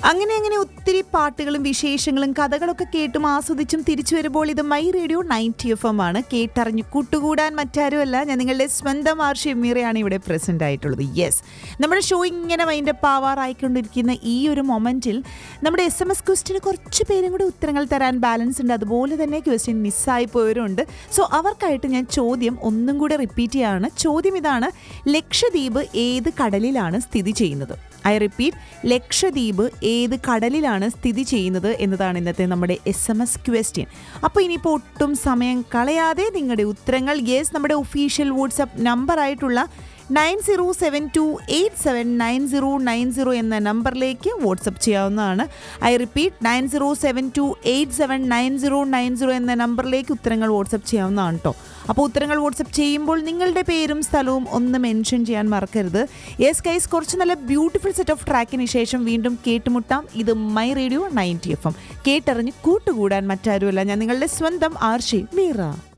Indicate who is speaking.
Speaker 1: അങ്ങനെ അങ്ങനെ ഒത്തിരി പാട്ടുകളും വിശേഷങ്ങളും കഥകളൊക്കെ കേട്ടും ആസ്വദിച്ചും തിരിച്ചു വരുമ്പോൾ ഇത് my radio ninety F M ആണ് കേട്ടറിഞ്ഞു കൂട്ടുകൂടാൻ മറ്റാരുമല്ല ഞാൻ നിങ്ങളുടെ സ്വന്തം ആർഷി മീറയാണ് ഇവിടെ പ്രസന്റ് ആയിട്ടുള്ളത് യെസ് നമ്മുടെ ഷോ ഇങ്ങനെ മൈൻഡ് പാവാറായിക്കൊണ്ടിരിക്കുന്ന ഈ ഒരു മൊമെന്റിൽ നമ്മുടെ എസ് എം എസ് ക്വസ്റ്റിന് കുറച്ച് പേരും കൂടി ഉത്തരങ്ങൾ തരാൻ ബാലൻസ് ഉണ്ട് അതുപോലെ തന്നെ ക്വസ്റ്റ്യൻ മിസ്സായി പോയവരുണ്ട് സോ അവർക്കായിട്ട് ഞാൻ ചോദ്യം ഒന്നും കൂടെ റിപ്പീറ്റ് ചെയ്യാണ് ചോദ്യം ഇതാണ് ലക്ഷദ്വീപ് ഏത് കടലിലാണ് സ്ഥിതി ചെയ്യുന്നത് ഐ റിപ്പീറ്റ് ലക്ഷദ്വീപ് ഏത് കടലിലാണ് സ്ഥിതി ചെയ്യുന്നത് എന്നതാണ് ഇന്നത്തെ നമ്മുടെ എസ് എം എസ് ക്വസ്റ്റ്യൻ അപ്പോൾ ഇനിയിപ്പോൾ ഒട്ടും സമയം കളയാതെ നിങ്ങളുടെ ഉത്തരങ്ങൾ യെസ് നമ്മുടെ ഒഫീഷ്യൽ വാട്സപ്പ് നമ്പർ ആയിട്ടുള്ള nine zero seven two eight seven nine zero nine zero എന്ന നമ്പറിലേക്ക് വാട്സപ്പ് ചെയ്യാവുന്നതാണ് I repeat nine zero seven two eight seven nine zero nine zero എന്ന നമ്പറിലേക്ക് ഉത്തരങ്ങൾ വാട്സപ്പ് ചെയ്യാവുന്നതാണ് കേട്ടോ അപ്പോൾ ഉത്തരങ്ങൾ വാട്സപ്പ് ചെയ്യുമ്പോൾ നിങ്ങളുടെ പേരും സ്ഥലവും ഒന്ന് മെൻഷൻ ചെയ്യാൻ മറക്കരുത് യെസ് കൈസ് കുറച്ച് നല്ല ബ്യൂട്ടിഫുൾ സെറ്റ് ഓഫ് ട്രാക്കിന് ശേഷം വീണ്ടും കേട്ടുമുട്ടാം ഇത് my radio ninety F M കേട്ടറിഞ്ഞ് കൂട്ടുകൂടാൻ മറ്റാരുമല്ല ഞാൻ നിങ്ങളുടെ സ്വന്തം ആർഷി മീറ